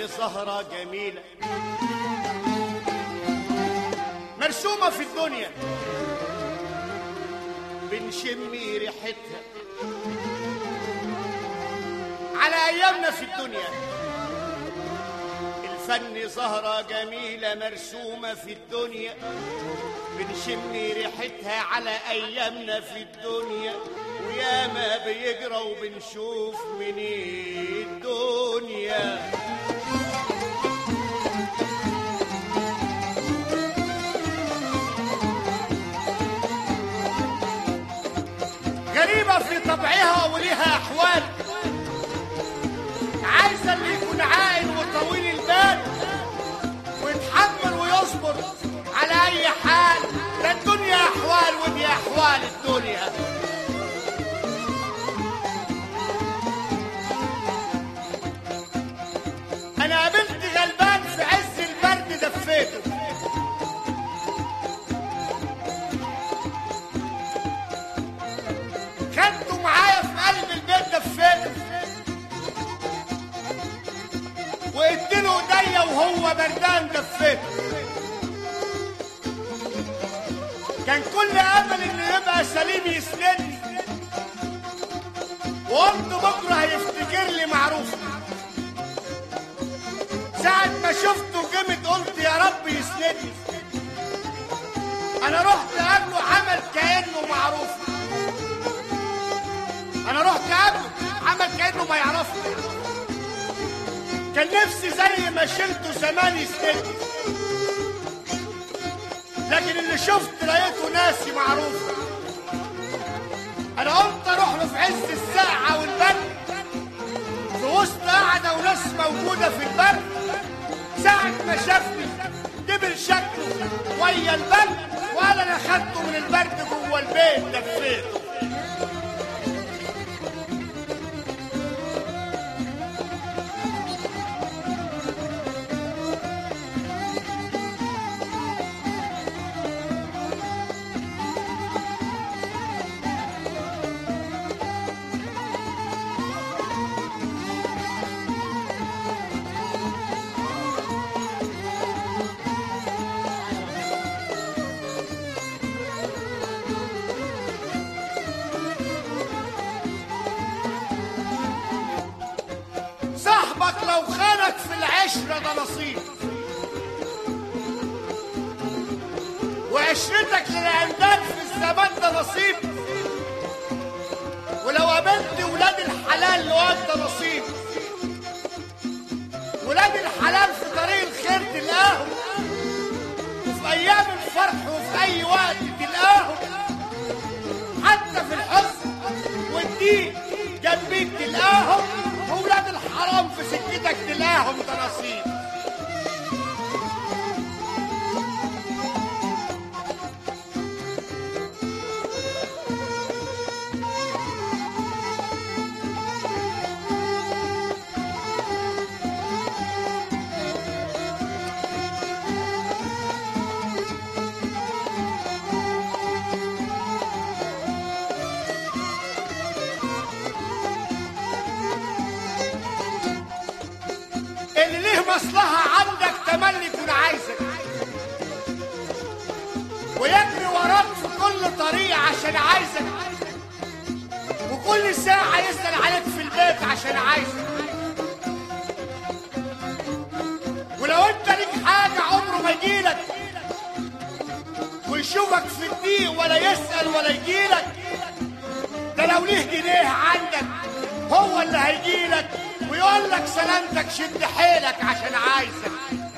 الفن سهرة جميلة مرسومة في الدنيا بنشم ريحتها على أيامنا في الدنيا الفن زهرة جميلة مرسومة في الدنيا بنشم ريحتها على أيامنا في الدنيا وياما بيجرى وبنشوف من الدنيا غريبة في طبعها وليها أحوال عايزة اللي يكون عاقل وطويل البال ويتحمل ويصبر على أي حال ده الدنيا أحوال ودي أحوال الدنيا أنا قابلت غلبان في عز البرد دفيته خدته معايا في قلب البيت دفيته وقلت له ايديا وهو بردان دفيته كان كل امل انه يبقى سليم يسندني وقلت بكره هيفتكر لي معروف ساعة ما شفته جمد قلت يا رب يسندني انا رحت قبله عمل كانه معروف انا رحت قبله عمل كانه ما يعرفني كان نفسي زي ما شلته زمان يسندني لكن اللي شفت لقيته ناسي معروف انا قلت اروح له في عز الساعة والبرد في وسط قعدة وناس موجودة في البرد ساعة ما شافني دبل شكله ويا البرد وقال انا خدته من البرد جوه البيت لفيته صاحبك لو خانك في العشرة ده نصيب وعشرتك للعندك في الزمان ده نصيب ولو قابلت ولاد الحلال لواد ده نصيب ولاد الحلال في طريق الخير تلاقاهم وفي ايام الفرح وفي اي وقت تلاقاهم حتى في الحزن والضيق جنبيك تلاقاهم وولاد الحرام في سكتك تلاقاهم ده نصيب اللي ليه مصلحة عندك تملي يكون عايزك ويجري وراك في كل طريق عشان عايزك وكل ساعة يسأل عليك في البيت عشان عايزك ولو انت ليك حاجة عمره ما يجيلك ويشوفك في الضيق ولا يسأل ولا يجيلك ده لو ليه جنيه عندك هو اللي هيجيلك ويقول لك سلامتك شد حيلك عشان عايزك